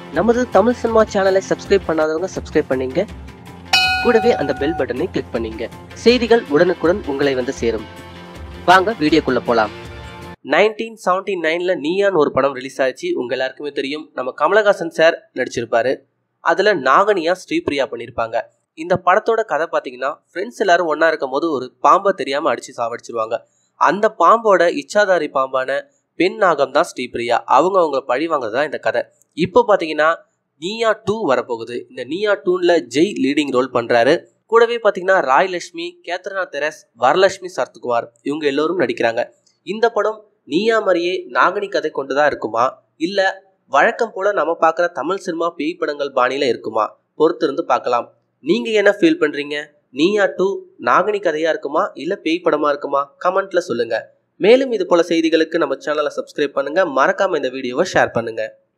நமது தமிழ் சினிமா சேனலை சப்ஸ்கிரைப் பண்ணாதவங்க சப்ஸ்கிரைப் பண்ணீங்க கூடவே அந்த பெல் பட்டனை கிளிக் பண்ணீங்க செய்திகள் உடனுக்குடன் உங்களை வந்து சேரும் வாங்க வீடியோக்குள்ள போலாம் நைன்டீன் செவன்டி நைன்ல நீயான் ஒரு படம் ரிலீஸ் ஆச்சு உங்க எல்லாருக்குமே தெரியும் நம்ம கமலஹாசன் சார் நடிச்சிருப்பாரு அதுல நாகனியா ஸ்ரீபிரியா பண்ணியிருப்பாங்க இந்த படத்தோட கதை பார்த்தீங்கன்னா ஃப்ரெண்ட்ஸ் எல்லாரும் ஒன்றா இருக்கும் போது ஒரு பாம்பை தெரியாமல் அடித்து சாவடிச்சிருவாங்க அந்த பாம்போட இச்சாதாரி பாம்பான பெண் நாகம் தான் ஸ்ரீபிரியா அவங்க அவங்கள பழி வாங்குறது தான் இந்த கதை இப்போ பார்த்தீங்கன்னா நீயா டூ வரப்போகுது இந்த நீயா டூனில் ஜெய் லீடிங் ரோல் பண்ணுறாரு கூடவே பார்த்தீங்கன்னா ராய் லட்சுமி கேத்ரனா தெரஸ் வரலட்சுமி சரத்குமார் இவங்க எல்லோரும் நடிக்கிறாங்க இந்த படம் நீயா மாதிரியே நாகனி கதை கொண்டு தான் இருக்குமா இல்லை வழக்கம் போல நம்ம பார்க்குற தமிழ் சினிமா பேய் படங்கள் பாணியில் இருக்குமா பொறுத்திருந்து பார்க்கலாம் நீங்கள் என்ன ஃபீல் பண்ணுறீங்க நீயா டூ நாகனி கதையாக இருக்குமா இல்லை பேய் படமாக இருக்குமா கமெண்ட்டில் சொல்லுங்கள் மேலும் இது போல செய்திகளுக்கு நம்ம சேனலை சப்ஸ்கிரைப் பண்ணுங்கள் மறக்காமல் இந்த வீடியோவை ஷேர் பண்ணுங்கள்